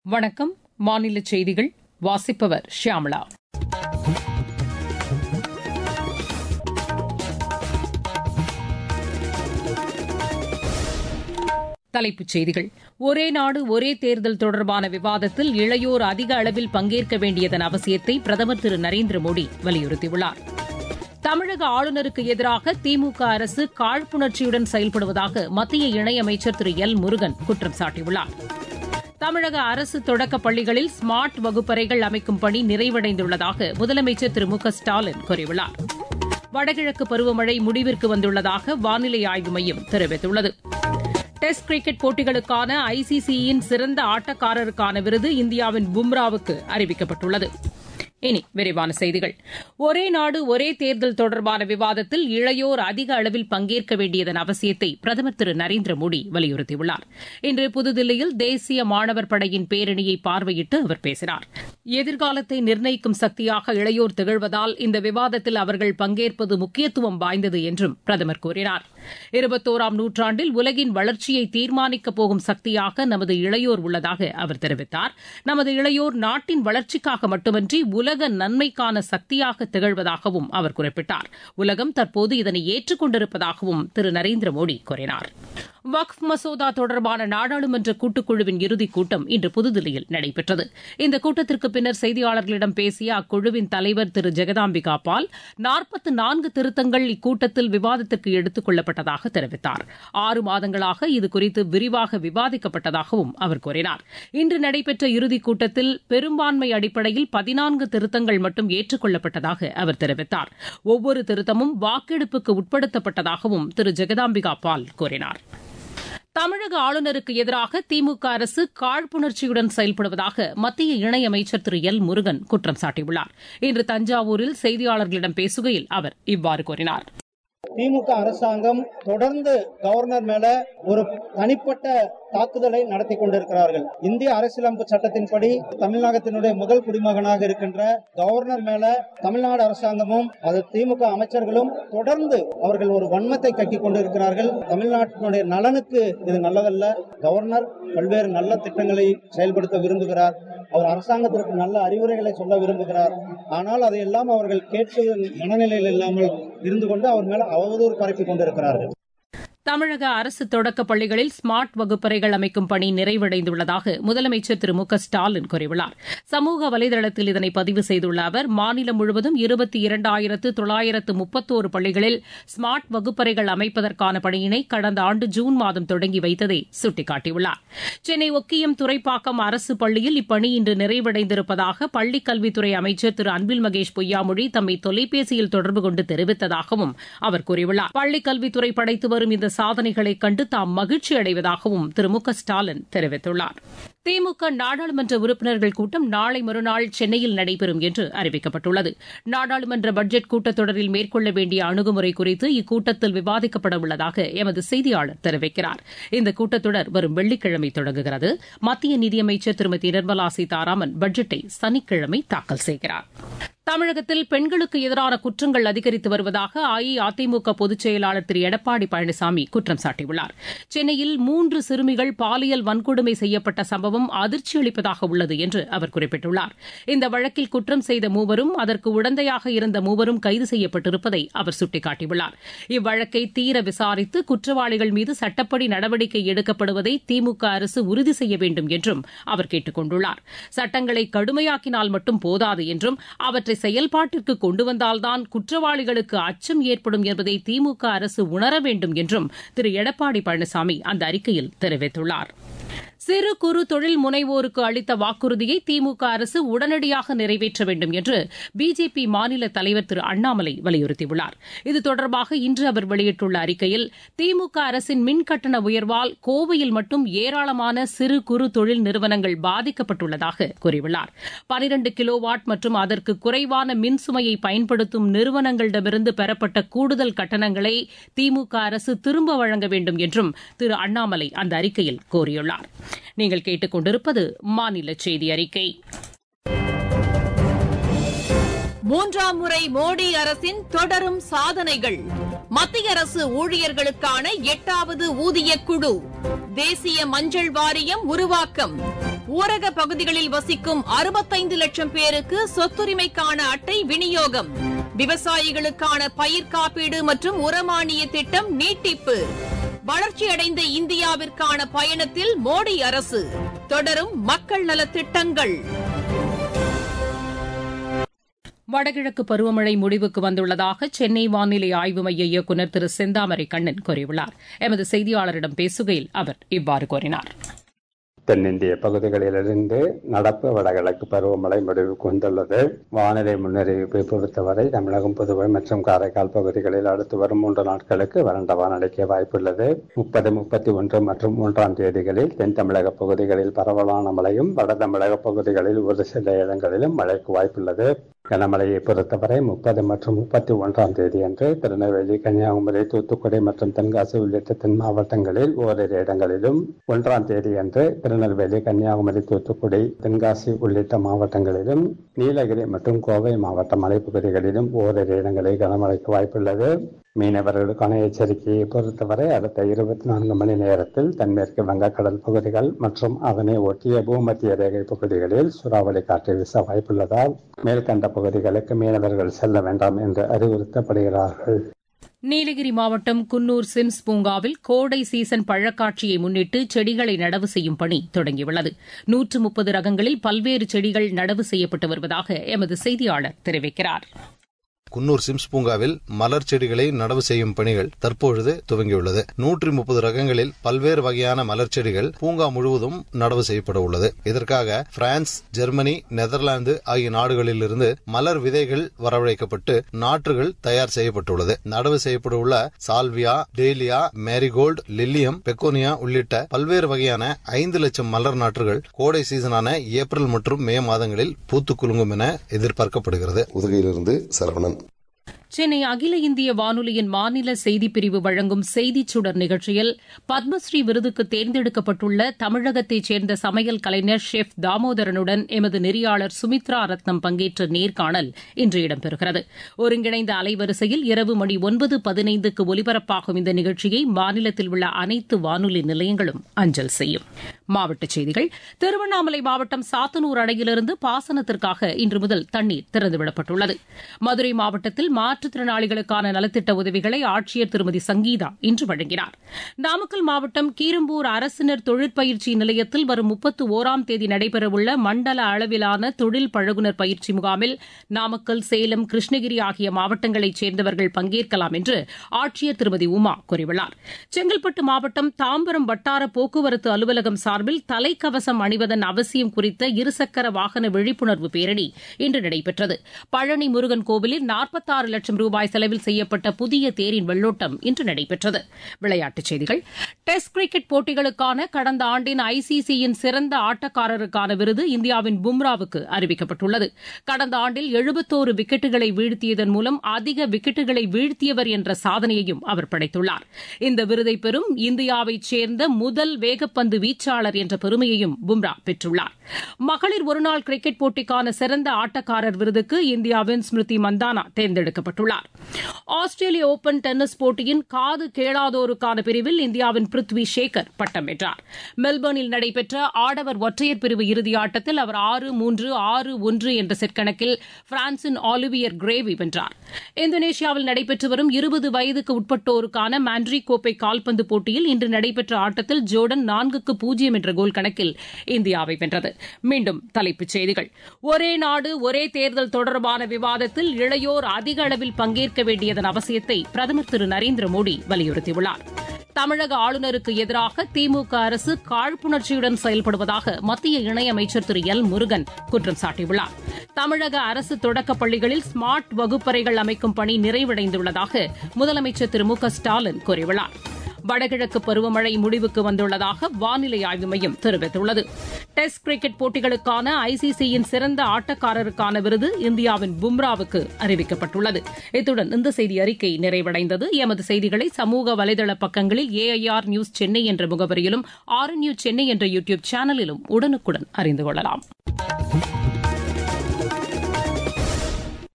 வணக்கம் மாநில செய்திகள் வாசிப்பவர் ஷியாமளா தலைப்புச் செய்திகள் ஒரே நாடு ஒரே தேர்தல் தொடர்பான விவாதத்தில் இளையோர் அதிக அளவில் பங்கேற்க வேண்டியதன் அவசியத்தை பிரதமர் திரு நரேந்திர மோடி வலியுறுத்தியுள்ளார் தமிழக ஆளுநருக்கு எதிராக திமுக அரசு காழ்ப்புணர்ச்சியுடன் செயல்படுவதாக மத்திய இணையமைச்சர் திரு எல் முருகன் குற்றம் சாட்டியுள்ளார் தமிழக அரசு தொடக்கப் பள்ளிகளில் ஸ்மார்ட் வகுப்பறைகள் அமைக்கும் பணி நிறைவடைந்துள்ளதாக முதலமைச்சர் திரு மு க ஸ்டாலின் கூறியுள்ளார் வடகிழக்கு பருவமழை முடிவிற்கு வந்துள்ளதாக வானிலை ஆய்வு மையம் தெரிவித்துள்ளது டெஸ்ட் கிரிக்கெட் போட்டிகளுக்கான ஐசிசியின் சிறந்த ஆட்டக்காரருக்கான விருது இந்தியாவின் பும்ராவுக்கு அறிவிக்கப்பட்டுள்ளது இனி விரிவான செய்திகள் ஒரே நாடு ஒரே தேர்தல் தொடர்பான விவாதத்தில் இளையோர் அதிக அளவில் பங்கேற்க வேண்டியதன் அவசியத்தை பிரதமர் திரு நரேந்திர மோடி வலியுறுத்தியுள்ளார் இன்று புதுதில்லியில் தேசிய மாணவர் படையின் பேரணியை பார்வையிட்டு அவர் பேசினார் எதிர்காலத்தை நிர்ணயிக்கும் சக்தியாக இளையோர் திகழ்வதால் இந்த விவாதத்தில் அவர்கள் பங்கேற்பது முக்கியத்துவம் வாய்ந்தது என்றும் பிரதமர் கூறினார் இருபத்தோராம் நூற்றாண்டில் உலகின் வளர்ச்சியை தீர்மானிக்கப் போகும் சக்தியாக நமது இளையோர் உள்ளதாக அவர் தெரிவித்தார் நமது இளையோர் நாட்டின் வளர்ச்சிக்காக மட்டுமன்றி உலக நன்மைக்கான சக்தியாக திகழ்வதாகவும் அவர் குறிப்பிட்டார் உலகம் தற்போது இதனை ஏற்றுக்கொண்டிருப்பதாகவும் திரு நரேந்திர மோடி கூறினார் வக்ஃப் மசோதா தொடர்பான நாடாளுமன்ற கூட்டுக்குழுவின் இறுதிக் கூட்டம் இன்று புதுதில்லியில் நடைபெற்றது இந்த கூட்டத்திற்கு பின்னர் செய்தியாளர்களிடம் பேசிய அக்குழுவின் தலைவர் திரு ஜெகதாம்பிகா பால் நாற்பத்து நான்கு திருத்தங்கள் இக்கூட்டத்தில் விவாதத்திற்கு எடுத்துக் கொள்ளப்பட்டதாக தெரிவித்தார் ஆறு மாதங்களாக இதுகுறித்து விரிவாக விவாதிக்கப்பட்டதாகவும் அவர் கூறினார் இன்று நடைபெற்ற இறுதிக் கூட்டத்தில் பெரும்பான்மை அடிப்படையில் பதினான்கு திருத்தங்கள் மட்டும் ஏற்றுக் கொள்ளப்பட்டதாக அவர் தெரிவித்தார் ஒவ்வொரு திருத்தமும் வாக்கெடுப்புக்கு உட்படுத்தப்பட்டதாகவும் திரு ஜெகதாம்பிகா பால் கூறினார் தமிழக ஆளுநருக்கு எதிராக திமுக அரசு காழ்ப்புணர்ச்சியுடன் செயல்படுவதாக மத்திய இணையமைச்சர் திரு எல் முருகன் குற்றம் சாட்டியுள்ளார் இன்று தஞ்சாவூரில் செய்தியாளர்களிடம் பேசுகையில் அவர் இவ்வாறு கூறினார் திமுக அரசாங்கம் தொடர்ந்து கவர்னர் மேல ஒரு தனிப்பட்ட தாக்குதலை நடத்தி கொண்டிருக்கிறார்கள் இந்திய அரசியலமைப்பு சட்டத்தின்படி தமிழ்நாட்டினுடைய முதல் குடிமகனாக இருக்கின்ற கவர்னர் மேல தமிழ்நாடு அரசாங்கமும் அது திமுக அமைச்சர்களும் தொடர்ந்து அவர்கள் ஒரு வன்மத்தை கட்டி கொண்டிருக்கிறார்கள் தமிழ்நாட்டினுடைய நலனுக்கு இது நல்லதல்ல கவர்னர் பல்வேறு நல்ல திட்டங்களை செயல்படுத்த விரும்புகிறார் அவர் அரசாங்கத்திற்கு நல்ல அறிவுரைகளை சொல்ல விரும்புகிறார் ஆனால் அதையெல்லாம் அவர்கள் கேட்பது மனநிலையில் இல்லாமல் இருந்து கொண்டு அவர் மேல அவதூறு பரப்பி கொண்டிருக்கிறார்கள் தமிழக அரசு தொடக்கப் பள்ளிகளில் ஸ்மார்ட் வகுப்பறைகள் அமைக்கும் பணி நிறைவடைந்துள்ளதாக முதலமைச்சர் திரு மு க ஸ்டாலின் கூறியுள்ளார் சமூக வலைதளத்தில் இதனை பதிவு செய்துள்ள அவர் மாநிலம் முழுவதும் இருபத்தி இரண்டாயிரத்து தொள்ளாயிரத்து முப்பத்தோரு பள்ளிகளில் ஸ்மார்ட் வகுப்பறைகள் அமைப்பதற்கான பணியினை கடந்த ஆண்டு ஜூன் மாதம் தொடங்கி வைத்ததை சுட்டிக்காட்டியுள்ளார் சென்னை ஒக்கியம் துறைப்பாக்கம் அரசு பள்ளியில் இப்பணி இன்று நிறைவடைந்திருப்பதாக பள்ளிக் கல்வித்துறை அமைச்சர் திரு அன்பில் மகேஷ் பொய்யாமொழி தம்மை தொலைபேசியில் தொடர்பு கொண்டு தெரிவித்ததாகவும் அவர் கூறியுள்ளார் பள்ளிக் கல்வித்துறை படைத்து வரும் இந்த சாதனைகளைக் கண்டு தாம் மகிழ்ச்சி அடைவதாகவும் திரு மு க ஸ்டாலின் தெரிவித்துள்ளார் திமுக நாடாளுமன்ற உறுப்பினர்கள் கூட்டம் நாளை மறுநாள் சென்னையில் நடைபெறும் என்று அறிவிக்கப்பட்டுள்ளது நாடாளுமன்ற பட்ஜெட் கூட்டத்தொடரில் மேற்கொள்ள வேண்டிய அணுகுமுறை குறித்து இக்கூட்டத்தில் விவாதிக்கப்பட உள்ளதாக எமது செய்தியாளர் தெரிவிக்கிறார் இந்த கூட்டத்தொடர் வரும் வெள்ளிக்கிழமை தொடங்குகிறது மத்திய நிதியமைச்சர் திருமதி நிர்மலா சீதாராமன் பட்ஜெட்டை சனிக்கிழமை தாக்கல் செய்கிறார் தமிழகத்தில் பெண்களுக்கு எதிரான குற்றங்கள் அதிகரித்து வருவதாக அஇஅதிமுக பொதுச் செயலாளர் திரு எடப்பாடி பழனிசாமி குற்றம் சாட்டியுள்ளார் சென்னையில் மூன்று சிறுமிகள் பாலியல் வன்கொடுமை செய்யப்பட்ட சம்பவம் அதிர்ச்சி அளிப்பதாக உள்ளது என்று அவர் குறிப்பிட்டுள்ளார் இந்த வழக்கில் குற்றம் செய்த மூவரும் அதற்கு உடந்தையாக இருந்த மூவரும் கைது செய்யப்பட்டிருப்பதை அவர் சுட்டிக்காட்டியுள்ளார் இவ்வழக்கை தீர விசாரித்து குற்றவாளிகள் மீது சட்டப்படி நடவடிக்கை எடுக்கப்படுவதை திமுக அரசு உறுதி செய்ய வேண்டும் என்றும் அவர் கேட்டுக் கொண்டுள்ளார் சட்டங்களை கடுமையாக்கினால் மட்டும் போதாது என்றும் அவற்றை செயல்பாட்டிற்கு கொண்டு வந்தால்தான் குற்றவாளிகளுக்கு அச்சம் ஏற்படும் என்பதை திமுக அரசு உணர வேண்டும் என்றும் திரு எடப்பாடி பழனிசாமி அந்த அறிக்கையில் தெரிவித்துள்ளார் சிறு குறு தொழில் முனைவோருக்கு அளித்த வாக்குறுதியை திமுக அரசு உடனடியாக நிறைவேற்ற வேண்டும் என்று பிஜேபி மாநில தலைவர் திரு அண்ணாமலை வலியுறுத்தியுள்ளார் இது தொடர்பாக இன்று அவர் வெளியிட்டுள்ள அறிக்கையில் திமுக அரசின் மின் கட்டண உயர்வால் கோவையில் மட்டும் ஏராளமான சிறு குறு தொழில் நிறுவனங்கள் பாதிக்கப்பட்டுள்ளதாக கூறியுள்ளார் பனிரண்டு கிலோவாட் மற்றும் அதற்கு குறைவான மின் சுமையை பயன்படுத்தும் நிறுவனங்களிடமிருந்து பெறப்பட்ட கூடுதல் கட்டணங்களை திமுக அரசு திரும்ப வழங்க வேண்டும் என்றும் திரு அண்ணாமலை அந்த அறிக்கையில் கோரியுள்ளார் நீங்கள் கேட்டுக்கொண்டிருப்பது மாநில செய்தி அறிக்கை மூன்றாம் முறை மோடி அரசின் தொடரும் சாதனைகள் மத்திய அரசு ஊழியர்களுக்கான எட்டாவது ஊதிய குழு தேசிய மஞ்சள் வாரியம் உருவாக்கம் ஊரக பகுதிகளில் வசிக்கும் அறுபத்தைந்து லட்சம் பேருக்கு சொத்துரிமைக்கான அட்டை விநியோகம் விவசாயிகளுக்கான பயிர் காப்பீடு மற்றும் உரமானிய திட்டம் நீட்டிப்பு வளர்ச்சியடைந்த இந்தியாவிற்கான பயணத்தில் மோடி அரசு தொடரும் மக்கள் நலத் திட்டங்கள் வடகிழக்கு பருவமழை முடிவுக்கு வந்துள்ளதாக சென்னை வானிலை ஆய்வு மைய இயக்குநர் திரு செந்தாமரை கண்ணன் கூறியுள்ளார் எமது செய்தியாளரிடம் பேசுகையில் அவர் இவ்வாறு கூறினார் தென்னிந்திய பகுதிகளிலிருந்து நடப்பு வடகிழக்கு பருவமழை முடிவுக்கு வந்துள்ளது வானிலை முன்னறிவிப்பை பொறுத்தவரை தமிழகம் புதுவை மற்றும் காரைக்கால் பகுதிகளில் அடுத்து வரும் மூன்று நாட்களுக்கு வறண்ட வானிலைக்கு வாய்ப்புள்ளது முப்பது முப்பத்தி ஒன்று மற்றும் மூன்றாம் தேதிகளில் தென் தமிழக பகுதிகளில் பரவலான மழையும் வட தமிழக பகுதிகளில் ஒரு சில இடங்களிலும் மழைக்கு வாய்ப்புள்ளது கனமழையை பொறுத்தவரை முப்பது மற்றும் முப்பத்தி ஒன்றாம் தேதி அன்று திருநெல்வேலி கன்னியாகுமரி தூத்துக்குடி மற்றும் தென்காசி உள்ளிட்ட தென் மாவட்டங்களில் ஓரிரு இடங்களிலும் ஒன்றாம் தேதி அன்று திருநெல்வேலி கன்னியாகுமரி தூத்துக்குடி தென்காசி உள்ளிட்ட மாவட்டங்களிலும் நீலகிரி மற்றும் கோவை மாவட்ட மலைப்பகுதிகளிலும் ஓரிரு இடங்களில் கனமழைக்கு வாய்ப்புள்ளது மீனவர்களுக்கான எச்சரிக்கையை பொறுத்தவரை அடுத்த இருபத்தி நான்கு மணி நேரத்தில் தென்மேற்கு வங்கக்கடல் பகுதிகள் மற்றும் அதனை ஒட்டிய பூமத்திய ரேகை பகுதிகளில் சூறாவளி காற்று வீச வாய்ப்புள்ளதால் மேற்கண்ட பகுதிகளுக்கு மீனவர்கள் செல்ல வேண்டாம் என்று அறிவுறுத்தப்படுகிறார்கள் நீலகிரி மாவட்டம் குன்னூர் சிம்ஸ் பூங்காவில் கோடை சீசன் பழக்காட்சியை முன்னிட்டு செடிகளை நடவு செய்யும் பணி தொடங்கியுள்ளது நூற்று முப்பது ரகங்களில் பல்வேறு செடிகள் நடவு செய்யப்பட்டு வருவதாக எமது செய்தியாளர் தெரிவிக்கிறார் குன்னூர் சிம்ஸ் பூங்காவில் மலர் செடிகளை நடவு செய்யும் பணிகள் தற்பொழுது துவங்கியுள்ளது நூற்றி முப்பது ரகங்களில் பல்வேறு வகையான மலர் செடிகள் பூங்கா முழுவதும் நடவு செய்யப்பட உள்ளது இதற்காக பிரான்ஸ் ஜெர்மனி நெதர்லாந்து ஆகிய நாடுகளிலிருந்து மலர் விதைகள் வரவழைக்கப்பட்டு நாற்றுகள் தயார் செய்யப்பட்டுள்ளது நடவு செய்யப்பட உள்ள salvia dahlia marigold lilium begonia உள்ளிட்ட பல்வேறு வகையான ஐந்து லட்சம் மலர் நாற்றுகள் கோடை சீசனான ஏப்ரல் மற்றும் மே மாதங்களில் பூத்து குலுங்கும் என எதிர்பார்க்கப்படுகிறது உதகையிலிருந்து சரவணன் சென்னை அகில இந்திய வானொலியின் மாநில செய்திப்பிரிவு வழங்கும் செய்திச் சுடர் நிகழ்ச்சியில் பத்மஸ்ரீ விருதுக்கு தேர்ந்தெடுக்கப்பட்டுள்ள தமிழகத்தைச் சேர்ந்த சமையல் கலைஞர் ஷெஃப் தாமோதரனுடன் எமது நெறியாளர் சுமித்ரா ரத்னம் பங்கேற்ற நேர்காணல் இன்று இடம்பெறுகிறது ஒருங்கிணைந்த அலைவரிசையில் இரவு மணி ஒன்பது பதினைந்துக்கு ஒலிபரப்பாகும் இந்த நிகழ்ச்சியை மாநிலத்தில் உள்ள அனைத்து வானொலி நிலையங்களும் அஞ்சல் செய்யும் மாவட்டச் செய்திகள் திருவண்ணாமலை மாவட்டம் சாத்தனூர் அணையிலிருந்து பாசனத்திற்காக இன்று முதல் தண்ணீர் திறந்துவிடப்பட்டுள்ளது மதுரை மாவட்டத்தில் மாற்றுத்திறனாளிகளுக்கான நலத்திட்ட உதவிகளை ஆட்சியர் திருமதி சங்கீதா இன்று வழங்கினார் நாமக்கல் மாவட்டம் கீரம்பூர் அரசினர் தொழிற்பயிற்சி நிலையத்தில் வரும் முப்பத்து ஓராம் தேதி நடைபெறவுள்ள மண்டல அளவிலான தொழில் பழகுனர் பயிற்சி முகாமில் நாமக்கல் சேலம் கிருஷ்ணகிரி ஆகிய மாவட்டங்களைச் சேர்ந்தவர்கள் பங்கேற்கலாம் என்று ஆட்சியர் திருமதி உமா கூறியுள்ளார் செங்கல்பட்டு மாவட்டம் தாம்பரம் வட்டார போக்குவரத்து அலுவலகம் சார்பில் தலைக்கவசம் அணிவதன் அவசியம் குறித்த இருசக்கர வாகன விழிப்புணர்வு பேரணி இன்று நடைபெற்றது பழனி முருகன் கோவிலில் நாற்பத்தாறு லட்சம் ரூபாய் செலவில் செய்யப்பட்ட புதிய தேரின் வெள்ளோட்டம் இன்று நடைபெற்றது விளையாட்டுச் செய்திகள் டெஸ்ட் கிரிக்கெட் போட்டிகளுக்கான கடந்த ஆண்டின் ஐசிசியின் சிறந்த ஆட்டக்காரருக்கான விருது இந்தியாவின் பும்ராவுக்கு அறிவிக்கப்பட்டுள்ளது கடந்த ஆண்டில் எழுபத்தோரு விக்கெட்டுகளை வீழ்த்தியதன் மூலம் அதிக விக்கெட்டுகளை வீழ்த்தியவர் என்ற சாதனையையும் அவர் படைத்துள்ளார் இந்த விருதை பெறும் இந்தியாவைச் சேர்ந்த முதல் வேகப்பந்து வீச்சாளர் என்ற பெருமையையும் பும்ரா பெற்றுள்ளார் மகளிர் ஒருநாள் கிரிக்கெட் போட்டிக்கான சிறந்த ஆட்டக்காரர் விருதுக்கு இந்தியாவின் ஸ்மிருதி மந்தானா தேர்ந்தெடுக்கப்பட்டுள்ளார் ஆஸ்திரேலிய ஓபன் டென்னிஸ் போட்டியின் காது கேளாதோருக்கான பிரிவில் இந்தியாவின் பிருத்வி சேகர் பட்டம் வென்றார் மெல்பர்னில் நடைபெற்ற ஆடவர் ஒற்றையர் பிரிவு இறுதி ஆட்டத்தில் அவர் ஆறு மூன்று ஆறு ஒன்று என்ற செட் கணக்கில் பிரான்சின் ஆலிவியர் கிரேவி வென்றார் இந்தோனேஷியாவில் நடைபெற்று வரும் இருபது வயதுக்கு உட்பட்டோருக்கான மாண்ட்ரி கோப்பை கால்பந்து போட்டியில் இன்று நடைபெற்ற ஆட்டத்தில் ஜோர்டன் நான்குக்கு பூஜ்ஜியம் என்ற கோல் கணக்கில் இந்தியாவை வென்றது மீண்டும் தலைப்புச் செய்திகள் ஒரே நாடு ஒரே தேர்தல் தொடர்பான விவாதத்தில் இளையோர் அதிக அளவில் பங்கேற்க வேண்டியதன் அவசியத்தை பிரதமர் திரு நரேந்திர மோடி வலியுறுத்தியுள்ளார் தமிழக ஆளுநருக்கு எதிராக திமுக அரசு காழ்ப்புணர்ச்சியுடன் செயல்படுவதாக மத்திய இணையமைச்சர் திரு எல் முருகன் குற்றம் சாட்டியுள்ளார் தமிழக அரசு தொடக்கப் பள்ளிகளில் ஸ்மார்ட் வகுப்பறைகள் அமைக்கும் பணி நிறைவடைந்துள்ளதாக முதலமைச்சர் திரு மு க ஸ்டாலின் கூறியுள்ளார் வடகிழக்கு பருவமழை முடிவுக்கு வந்துள்ளதாக வானிலை ஆய்வு மையம் தெரிவித்துள்ளது டெஸ்ட் கிரிக்கெட் போட்டிகளுக்கான ஐசிசியின் சிறந்த ஆட்டக்காரருக்கான விருது இந்தியாவின் பும்ராவுக்கு அறிவிக்கப்பட்டுள்ளது இத்துடன் இந்த செய்தி அறிக்கை நிறைவடைந்தது எமது செய்திகளை சமூக வலைதள பக்கங்களில் ஏஐஆர் நியூஸ் சென்னை என்ற முகவரியிலும் ஆர் நியூஸ் சென்னை என்ற யூடியூப் சேனலிலும் உடனுக்குடன் அறிந்து கொள்ளலாம்